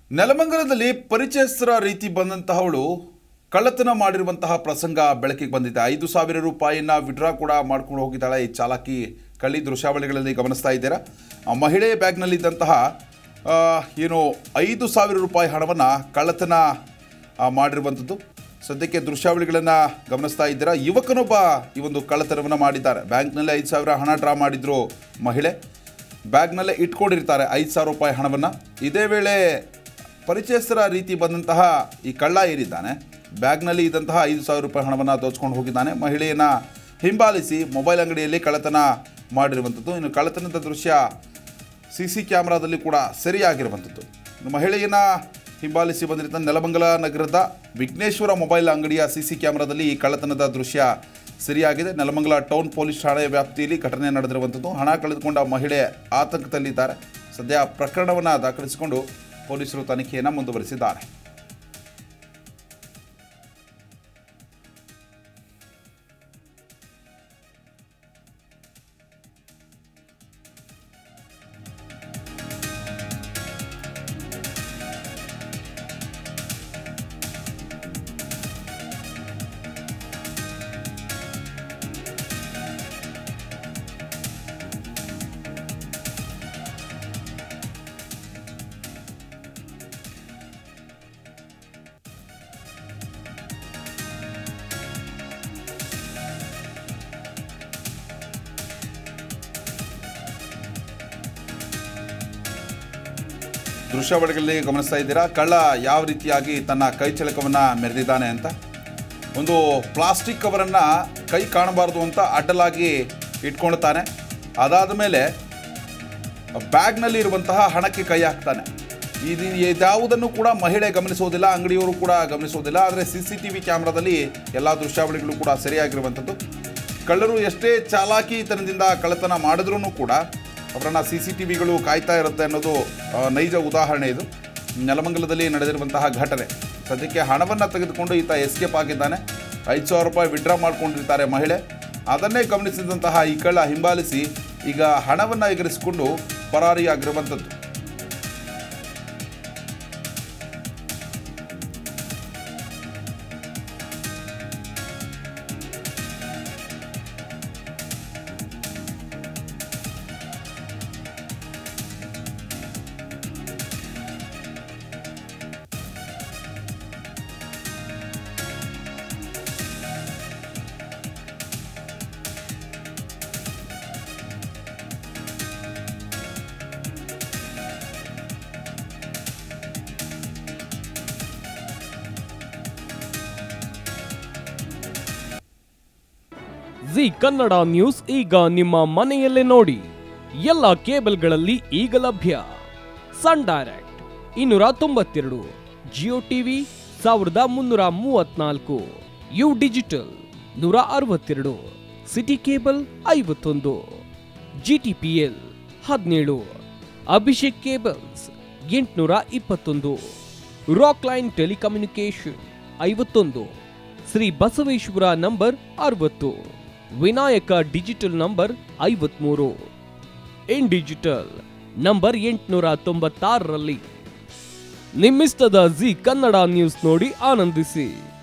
ನೆಲಮಂಗಲದಲ್ಲಿ ಪರಿಚಯಸ್ಥರ ರೀತಿ ಬಂದಂತಹವಳು ಕಳ್ಳತನ ಮಾಡಿರುವಂತಹ ಪ್ರಸಂಗ ಬೆಳಕಿಗೆ ಬಂದಿದೆ ಐದು ಸಾವಿರ ರೂಪಾಯಿನ ವಿಡ್ರಾ ಕೂಡ ಮಾಡ್ಕೊಂಡು ಹೋಗಿದ್ದಾಳೆ ಈ ಚಾಲಕಿ ಕಳ್ಳಿ ದೃಶ್ಯಾವಳಿಗಳಲ್ಲಿ ಗಮನಿಸ್ತಾ ಇದ್ದೀರಾ ಆ ಮಹಿಳೆ ಬ್ಯಾಗ್ನಲ್ಲಿದ್ದಂತಹ ಆ, ಏನು ಐದು ಸಾವಿರ ರೂಪಾಯಿ ಹಣವನ್ನು ಕಳ್ಳತನ ಆ, ಮಾಡಿರುವಂಥದ್ದು ಸದ್ಯಕ್ಕೆ ದೃಶ್ಯಾವಳಿಗಳನ್ನು ಗಮನಿಸ್ತಾ ಇದ್ದೀರಾ ಯುವಕನೊಬ್ಬ ಈ ಒಂದು ಕಳ್ಳತನವನ್ನು ಮಾಡಿದ್ದಾರೆ ಬ್ಯಾಂಕ್ನಲ್ಲಿ ಐದು ಸಾವಿರ ಹಣ ಡ್ರಾ ಮಾಡಿದ್ರು ಮಹಿಳೆ ಬ್ಯಾಗ್ನಲ್ಲೇ ಇಟ್ಕೊಂಡಿರ್ತಾರೆ ಐದು ಸಾವಿರ ರೂಪಾಯಿ ಹಣವನ್ನು ಇದೇ ವೇಳೆ ಪರಿಚಯಸ್ಥರ ರೀತಿ ಬಂದಂತಹ ಈ ಕಳ್ಳ ಏರಿದ್ದಾನೆ ಬ್ಯಾಗ್ನಲ್ಲಿ ಇದ್ದಂತಹ ಐದು ಸಾವಿರ ರೂಪಾಯಿ ಹಣವನ್ನು ದೋಚ್ಕೊಂಡು ಹೋಗಿದ್ದಾನೆ ಮಹಿಳೆಯನ್ನು ಹಿಂಬಾಲಿಸಿ ಮೊಬೈಲ್ ಅಂಗಡಿಯಲ್ಲಿ ಕಳ್ಳತನ ಮಾಡಿರುವಂಥದ್ದು ಇನ್ನು ಕಳ್ಳತನದ ದೃಶ್ಯ ಸಿ ಸಿ ಕ್ಯಾಮ್ರಾದಲ್ಲಿ ಕೂಡ ಸೆರೆಯಾಗಿರುವಂಥದ್ದು ಇನ್ನು ಮಹಿಳೆಯನ್ನು ಹಿಂಬಾಲಿಸಿ ಬಂದಿದ್ದ ನೆಲಮಂಗಲ ನಗರದ ವಿಘ್ನೇಶ್ವರ ಮೊಬೈಲ್ ಅಂಗಡಿಯ ಸಿ ಸಿ ಕ್ಯಾಮ್ರಾದಲ್ಲಿ ಈ ಕಳ್ಳತನದ ದೃಶ್ಯ ಸರಿಯಾಗಿದೆ ನೆಲಮಂಗಲ ಟೌನ್ ಪೊಲೀಸ್ ಠಾಣೆಯ ವ್ಯಾಪ್ತಿಯಲ್ಲಿ ಘಟನೆ ನಡೆದಿರುವಂಥದ್ದು ಹಣ ಕಳೆದುಕೊಂಡ ಮಹಿಳೆ ಆತಂಕದಲ್ಲಿದ್ದಾರೆ ಸದ್ಯ ಪ್ರಕರಣವನ್ನು ದಾಖಲಿಸಿಕೊಂಡು ಪೊಲೀಸರು ತನಿಖೆಯನ್ನು ಮುಂದುವರಿಸಿದ್ದಾರೆ ದೃಶ್ಯಾವಳಿಗಳಲ್ಲಿ ಗಮನಿಸ್ತಾ ಇದ್ದೀರಾ ಕಳ್ಳ ಯಾವ ರೀತಿಯಾಗಿ ತನ್ನ ಕೈ ಚಳಕವನ್ನು ಮೆರೆದಿದ್ದಾನೆ ಅಂತ ಒಂದು ಪ್ಲಾಸ್ಟಿಕ್ ಕವರನ್ನು ಕೈ ಕಾಣಬಾರ್ದು ಅಂತ ಅಡ್ಡಲಾಗಿ ಇಟ್ಕೊಳ್ತಾನೆ ಅದಾದ ಮೇಲೆ ಬ್ಯಾಗ್ನಲ್ಲಿ ಇರುವಂತಹ ಹಣಕ್ಕೆ ಕೈ ಹಾಕ್ತಾನೆ ಇದು ಇದ್ಯಾವುದನ್ನು ಕೂಡ ಮಹಿಳೆ ಗಮನಿಸೋದಿಲ್ಲ ಅಂಗಡಿಯವರು ಕೂಡ ಗಮನಿಸೋದಿಲ್ಲ ಆದರೆ ಸಿ ಸಿ ಟಿ ವಿ ಕ್ಯಾಮ್ರಾದಲ್ಲಿ ಎಲ್ಲ ದೃಶ್ಯಾವಳಿಗಳು ಕೂಡ ಸರಿಯಾಗಿರುವಂಥದ್ದು ಕಳ್ಳರು ಎಷ್ಟೇ ಚಾಲಾಕಿತನದಿಂದ ಕಳ್ಳತನ ಮಾಡಿದ್ರೂ ಕೂಡ ಅವರನ್ನು ಸಿ ಸಿ ಟಿ ವಿಗಳು ಕಾಯ್ತಾ ಇರುತ್ತೆ ಅನ್ನೋದು ಆ, ನೈಜ ಉದಾಹರಣೆ ಇದು ನೆಲಮಂಗಲದಲ್ಲಿ ನಡೆದಿರುವಂತಹ ಘಟನೆ ಸದ್ಯಕ್ಕೆ ಹಣವನ್ನು ತೆಗೆದುಕೊಂಡು ಈತ ಎಸ್ಕೇಪ್ ಆಗಿದ್ದಾನೆ ಐದು ಸಾವಿರ ರೂಪಾಯಿ ವಿಡ್ರಾ ಮಾಡ್ಕೊಂಡಿರ್ತಾರೆ ಮಹಿಳೆ ಅದನ್ನೇ ಗಮನಿಸಿದಂತಹ ಈ ಕಳ್ಳ ಹಿಂಬಾಲಿಸಿ ಈಗ ಹಣವನ್ನು ಎಗರಿಸಿಕೊಂಡು ಪರಾರಿಯಾಗಿರುವಂಥದ್ದು ಜಿ ಕನ್ನಡ ನ್ಯೂಸ್ ಈಗ ನಿಮ್ಮ ಮನೆಯಲ್ಲೇ ನೋಡಿ ಎಲ್ಲ ಕೇಬಲ್ಗಳಲ್ಲಿ ಈಗ ಲಭ್ಯ ಸನ್ ಡೈರೆಕ್ಟ್ ಇನ್ನೂರ ತೊಂಬತ್ತೆರಡು ಜಿಯೋ ಟಿವಿ ಸಾವಿರದ ಮುನ್ನೂರ ಮೂವತ್ನಾಲ್ಕು ಯು ಡಿಜಿಟಲ್ ನೂರ ಅರವತ್ತೆರಡು ಸಿಟಿ ಕೇಬಲ್ ಐವತ್ತೊಂದು ಜಿ ಟಿ ಪಿ ಎಲ್ ಹದಿನೇಳು ಅಭಿಷೇಕ್ ಕೇಬಲ್ಸ್ ಎಂಟುನೂರ ಇಪ್ಪತ್ತೊಂದು ರಾಕ್ ಲೈನ್ ಟೆಲಿಕಮ್ಯುನಿಕೇಶನ್ ಐವತ್ತೊಂದು ಶ್ರೀ ಬಸವೇಶ್ವರ ನಂಬರ್ ಅರವತ್ತು ವಿನಾಯಕ ಡಿಜಿಟಲ್ ನಂಬರ್ ಐವತ್ಮೂರು ಇನ್ ಡಿಜಿಟಲ್ ನಂಬರ್ ಎಂಟುನೂರ ತೊಂಬತ್ತಾರರಲ್ಲಿ ನಿಮ್ಮಿಸ್ತದ ಜಿ ಕನ್ನಡ ನ್ಯೂಸ್ ನೋಡಿ ಆನಂದಿಸಿ